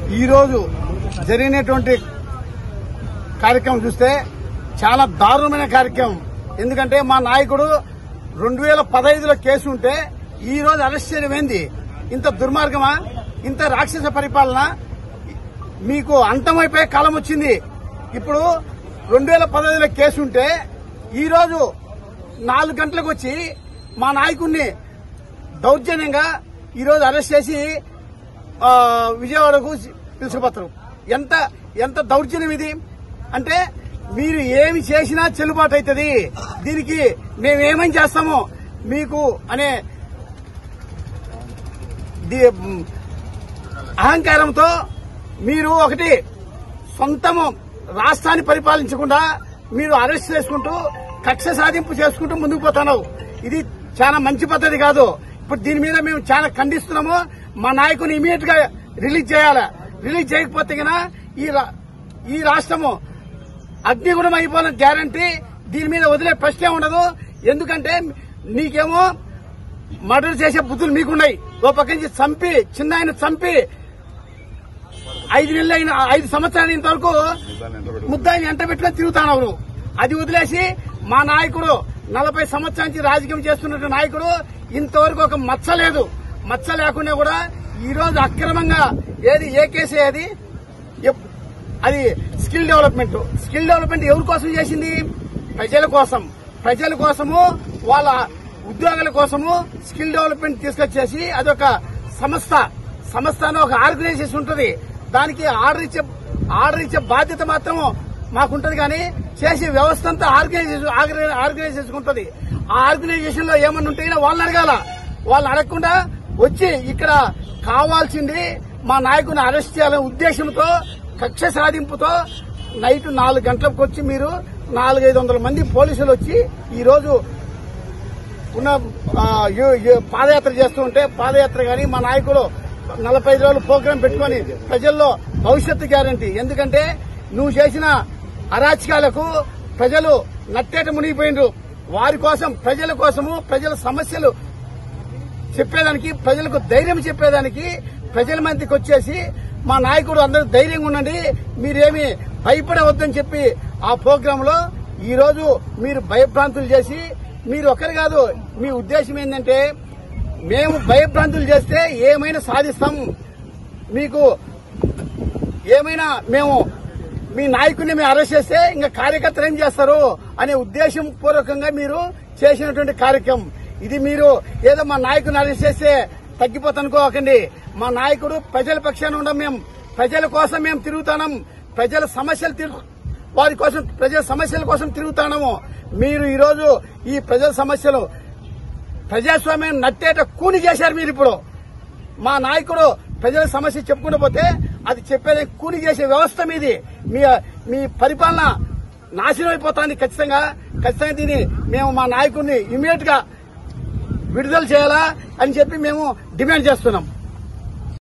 ఈ రోజు జరిగినటువంటి కార్యక్రమం చూస్తే చాలా దారుణమైన కార్యక్రమం ఎందుకంటే మా నాయకుడు రెండు వేల పదహైదులో కేసు ఉంటే ఈ రోజు అరెస్ట్ చేయడం ఏంది ఇంత దుర్మార్గమా ఇంత రాక్షస పరిపాలన మీకు అంతమైపోయే కాలం వచ్చింది ఇప్పుడు రెండు వేల పదహైదులో కేసు ఉంటే ఈ రోజు నాలుగు గంటలకు వచ్చి మా నాయకుడిని దౌర్జన్యంగా ఈ రోజు అరెస్ట్ చేసి ఆ, విజయవాడకు పిలుచుకుపోతారు ఎంత ఎంత దౌర్జన్యం ఇది అంటే మీరు ఏమి చేసినా చెల్లుబాటు అవుతుంది దీనికి మేమేమని చేస్తామో మీకు అనే ది- మ్, అహంకారంతో మీరు ఒకటి సొంతము రాష్ట్రాన్ని పరిపాలించకుండా మీరు అరెస్ట్ చేసుకుంటూ కక్ష సాధింపు చేసుకుంటూ ముందుకు పోతున్నావు ఇది చాలా మంచి పద్ధతి కాదు ఇప్పుడు దీని మీద మేము చాలా ఖండిస్తున్నాము మా నాయకుని ఇమీడియట్ గా రిలీజ్ చేయాలి రిలీజ్ చేయకపోతే గన ఈ రా- ఈ రాష్ట్రము అగ్నిగుణం అయిపోయిన గ్యారంటీ దీని మీద వదిలే ప్రశ్నే ఉండదు ఎందుకంటే నీకేమో మర్డర్ చేసే బుద్ధులు మీకున్నాయి ఓ పక్క నుంచి చంపి చిన్న ఆయన చంపి ఐదు నెలలు అయిన ఐదు సంవత్సరాలు అయినంత వరకు ముద్దాయిని ఎంట పెట్టుకొని తిరుగుతాను నువ్వు అది వదిలేసి మా నాయకుడు నలభై సంవత్సరాల నుంచి రాజకీయం చేస్తున్న నాయకుడు ఇంతవరకు ఒక మచ్చ లేదు మచ్చ లేకుండా కూడా ఈ రోజు అక్రమంగా ఏది ఏ కేసు అది ఎప్- అది స్కిల్ డెవలప్మెంట్ స్కిల్ డెవలప్మెంట్ ఎవరి కోసం చేసింది ప్రజల కోసం ప్రజల కోసము వాళ్ళ ఉద్యోగాల కోసము స్కిల్ డెవలప్మెంట్ తీసుకొచ్చేసి అదొక సంస్థ సంస్థ అని ఒక ఆర్గనైజేషన్ ఉంటుంది దానికి ఆర్డర్ ఇచ్చే ఆర్డర్ ఇచ్చే బాధ్యత మాత్రం మాకుంటది కానీ చేసే వ్యవస్థ అంతా ఆర్గనైజేషన్ ఆర్గనైజేషన్ ఉంటుంది ఆ ఆర్గనైజేషన్ లో ఏమన్నా ఉంటే వాళ్ళని అడగాల వాళ్ళని అడగకుండా వచ్చి ఇక్కడ కావాల్సింది మా నాయకుని అరెస్ట్ చేయాలనే ఉద్దేశంతో కక్ష సాధింపుతో నైట్ నాలుగు గంటలకు వచ్చి మీరు నాలుగైదు వందల మంది పోలీసులు వచ్చి ఈ రోజు ఉన్న ఆ, యు- యు- పాదయాత్ర చేస్తూ ఉంటే పాదయాత్ర గాని మా నాయకులు నలభై ఐదు రోజులు ప్రోగ్రాం పెట్టుకొని ప్రజల్లో భవిష్యత్తు గ్యారంటీ ఎందుకంటే నువ్వు చేసిన అరాచకాలకు ప్రజలు నట్టేట మునిగిపోయిండ్రు వారి కోసం ప్రజల కోసము ప్రజల సమస్యలు చెప్పేదానికి ప్రజలకు ధైర్యం చెప్పేదానికి ప్రజల మధ్యకి వచ్చేసి మా నాయకుడు అందరూ ధైర్యంగా ఉండండి మీరేమి భయపడవద్దని చెప్పి ఆ ప్రోగ్రామ్ లో ఈ రోజు మీరు భయభ్రాంతులు చేసి మీరు ఒకరు కాదు మీ ఉద్దేశం ఏంటంటే మేము భయభ్రాంతులు చేస్తే ఏమైనా సాధిస్తాం మీకు ఏమైనా మేము మీ నాయకుడిని మేము అరెస్ట్ చేస్తే ఇంకా కార్యకర్తలు ఏం చేస్తారు అనే ఉద్దేశం పూర్వకంగా మీరు చేసినటువంటి కార్యక్రమం ఇది మీరు ఏదో మా నాయకుడిని అరెస్ట్ చేస్తే తగ్గిపోతనుకోకండి మా నాయకుడు ప్రజల పక్షాన ఉండం మేము ప్రజల కోసం మేము తిరుగుతాం ప్రజల సమస్యలు తిరుగు వారి కోసం ప్రజల సమస్యల కోసం తిరుగుతాము మీరు ఈ రోజు ఈ ప్రజల సమస్యలు ప్రజాస్వామ్యం నట్టేట కూని చేశారు మీరు ఇప్పుడు మా నాయకుడు ప్రజల సమస్య చెప్పుకుంటూ పోతే అది చెప్పేది కూలి చేసే వ్యవస్థ మీది మీ మీ పరిపాలన నాశనం అయిపోతుంది ఖచ్చితంగా ఖచ్చితంగా దీన్ని మేము మా నాయకుడిని ఇమీడియట్ గా విడుదల చేయాలా అని చెప్పి మేము డిమాండ్ చేస్తున్నాం